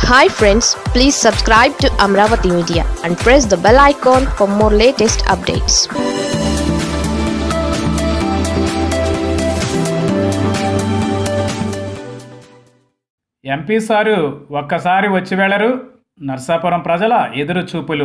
hi friends please subscribe to Amaravati media and press the bell icon for more latest updates MP sir ఒక్కసారి వచ్చి వెళ్ళరు నర్సాపురం ప్రజల ఎదురు చూపులు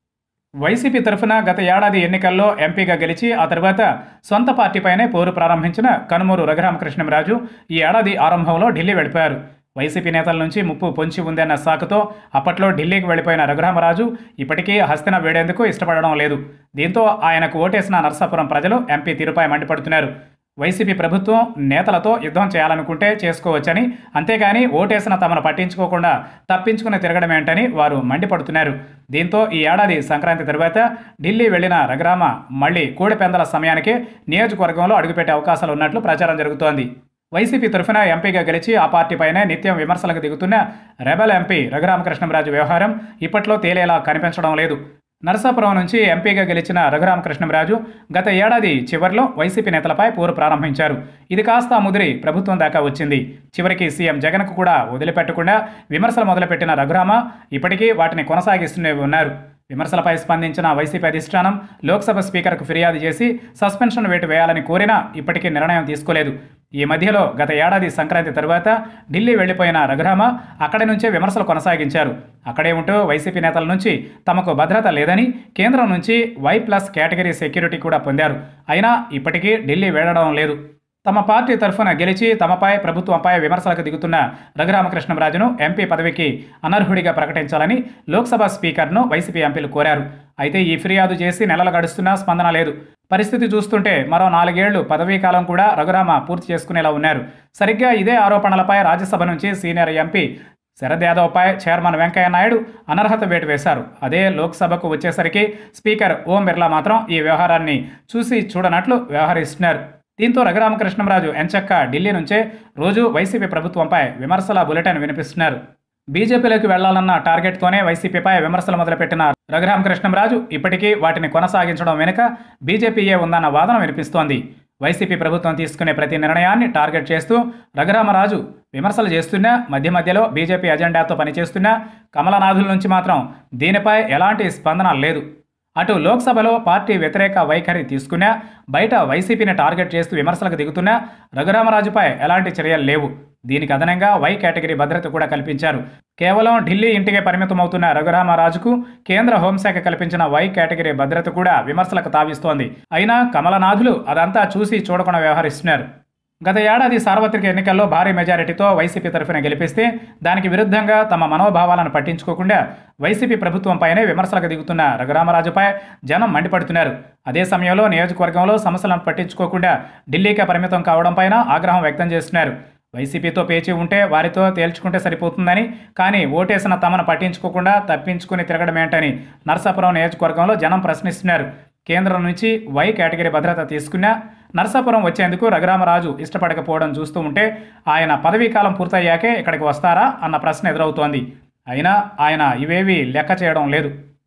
వైసీపీ తరఫున గత ఏడాది ఎన్నికల్లో ఎంపీగా గెలిచి ఆ తర్వాత సొంత పార్టీపైనే పోరు ప్రారంభించిన కనుమూరు రఘురామకృష్ణంరాజు ఈ ఏడాది ఆరంభంలో ఢిల్లీ వెళ్ళిపోయారు వైసీపీ నేతల నుంచి ముప్పు పొంచి ఉందన్న సాకుతో అప్పట్లో ఢిల్లీకి వెళ్ళిపోయిన రఘురామరాజు ఇప్పటికీ హస్తిన వేడేందుకు ఇష్టపడడం లేదు దీంతో ఆయనకు ఓటేసిన నర్సాపురం ప్రజలు ఎంపీ తీరుపై మండిపడుతున్నారు వైసీపీ ప్రభుత్వం నేతలతో యుద్ధం చేయాలనుకుంటే చేసుకోవచ్చని అంతేగాని ఓటేసిన తమను పట్టించుకోకుండా తప్పించుకుని తిరగడమేంటని వారు మండిపడుతున్నారు దీంతో ఈ ఏడాది సంక్రాంతి తరువాత ఢిల్లీ వెళ్లిన రఘురామ మళ్లీ కూడిపెందల సమయానికే నియోజకవర్గంలో అడుగుపెట్టే అవకాశాలు ఉన్నట్లు ప్రచారం జరుగుతోంది వైసీపీ తరఫున ఎంపీగా గెలిచి ఆ పార్టీపైనే నిత్యం విమర్శలకు దిగుతున్న రెబల్ ఎంపీ రఘురామకృష్ణంరాజు వ్యవహారం ఇప్పట్లో తేలేలా కనిపించడం లేదు నరసాపురం నుంచి ఎంపీగా గెలిచిన రఘురామకృష్ణంరాజు గత ఏడాది చివరిలో వైసీపీ నేతలపై పోరు ప్రారంభించారు ఇది కాస్త ముదిరి ప్రభుత్వం దాకా వచ్చింది చివరికి సీఎం జగన్కు కూడా వదిలిపెట్టకుండా విమర్శలు మొదలుపెట్టిన రఘురామ ఇప్పటికీ వాటిని కొనసాగిస్తూనే ఉన్నారు విమర్శలపై స్పందించిన వైసీపీ అధిష్టానం లోక్సభ స్పీకర్కు ఫిర్యాదు చేసి సస్పెన్షన్ వేటు వేయాలని కోరినా ఇప్పటికీ నిర్ణయం తీసుకోలేదు ఈ మధ్యలో గత ఏడాది సంక్రాంతి తరువాత ఢిల్లీ వెళ్లిపోయిన రఘురామ అక్కడి నుంచే విమర్శలు కొనసాగించారు అక్కడే ఉంటూ వైసీపీ నేతల నుంచి తమకు భద్రత లేదని కేంద్రం నుంచి వై ప్లస్ కేటగిరీ సెక్యూరిటీ కూడా పొందారు అయినా ఇప్పటికీ ఢిల్లీ వెళ్లడం లేదు తమ పార్టీ తరఫున గెలిచి తమపై ప్రభుత్వంపై విమర్శలకు దిగుతున్న రఘురామకృష్ణంరాజును ఎంపీ పదవికి అనర్హుడిగా ప్రకటించాలని లోక్సభ స్పీకర్ను వైసీపీ ఎంపీలు కోరారు అయితే ఈ ఫిర్యాదు చేసి నెలలు గడుస్తున్నా స్పందన లేదు పరిస్థితి చూస్తుంటే మరో నాలుగేళ్లు పదవీ కాలం కూడా రఘురామ పూర్తి చేసుకునేలా ఉన్నారు సరిగ్గా ఇదే ఆరోపణలపై రాజ్యసభ నుంచి సీనియర్ ఎంపీ శరద్ యాదవ్పై చైర్మన్ వెంకయ్య నాయుడు అనర్హత వేటు వేశారు అదే లోక్సభకు వచ్చేసరికి స్పీకర్ ఓం బిర్లా మాత్రం ఈ వ్యవహారాన్ని చూసి చూడనట్లు వ్యవహరిస్తున్నారు దీంతో రఘురామకృష్ణంరాజు ఎంచక్క ఢిల్లీ నుంచే రోజు వైసీపీ ప్రభుత్వంపై విమర్శల బులెటిన్ వినిపిస్తున్నారు బీజేపీలోకి వెళ్లాలన్న టార్గెట్తోనే వైసీపీపై విమర్శలు మొదలుపెట్టిన రఘురామకృష్ణంరాజు ఇప్పటికీ వాటిని కొనసాగించడం వెనుక బీజేపీయే ఉందన్న వాదన వినిపిస్తోంది వైసీపీ ప్రభుత్వం తీసుకునే ప్రతి నిర్ణయాన్ని టార్గెట్ చేస్తూ రఘురామరాజు విమర్శలు చేస్తున్నా మధ్య మధ్యలో బీజేపీ అజెండాతో పనిచేస్తున్నా కమలనాథుల నుంచి మాత్రం దీనిపై ఎలాంటి స్పందన లేదు అటు లోక్సభలో పార్టీ వ్యతిరేక వైఖరి తీసుకున్నా బయట వైసీపీని టార్గెట్ చేస్తూ విమర్శలకు దిగుతున్నా రఘురామరాజుపై ఎలాంటి చర్యలు లేవు దీనికి అదనంగా వై కేటగిరీ భద్రత కూడా కల్పించారు కేవలం ఢిల్లీ ఇంటికే పరిమితమవుతున్న రఘురామరాజుకు కేంద్ర హోంశాఖ కల్పించిన వై కేటగిరీ భద్రత కూడా విమర్శలకు తావిస్తోంది అయినా కమలనాథులు అదంతా చూసి చూడకుండా వ్యవహరిస్తున్నారు గత ఏడాది సార్వత్రిక ఎన్నికల్లో భారీ మెజారిటీతో వైసీపీ తరఫున గెలిపిస్తే దానికి విరుద్ధంగా తమ మనోభావాలను పట్టించుకోకుండా వైసీపీ ప్రభుత్వంపైనే విమర్శలకు దిగుతున్న రఘురామరాజుపై జనం మండిపడుతున్నారు అదే సమయంలో నియోజకవర్గంలో సమస్యలను పట్టించుకోకుండా ఢిల్లీకే పరిమితం కావడంపైన ఆగ్రహం వ్యక్తం చేస్తున్నారు వైసీపీతో పేచి ఉంటే వారితో తేల్చుకుంటే సరిపోతుందని కానీ ఓటేసిన తమను పట్టించుకోకుండా తప్పించుకుని తిరగడమేంటని నరసాపురం నియోజకవర్గంలో జనం ప్రశ్నిస్తున్నారు కేంద్రం నుంచి వై కేటగిరీ భద్రత తీసుకున్నా నరసాపురం వచ్చేందుకు రఘురామరాజు ఇష్టపడకపోవడం చూస్తూ ఉంటే ఆయన పదవీ కాలం పూర్తయ్యాకే ఇక్కడికి వస్తారా అన్న ప్రశ్న ఎదురవుతోంది అయినా ఆయన ఇవేవి లెక్క చేయడం లేదు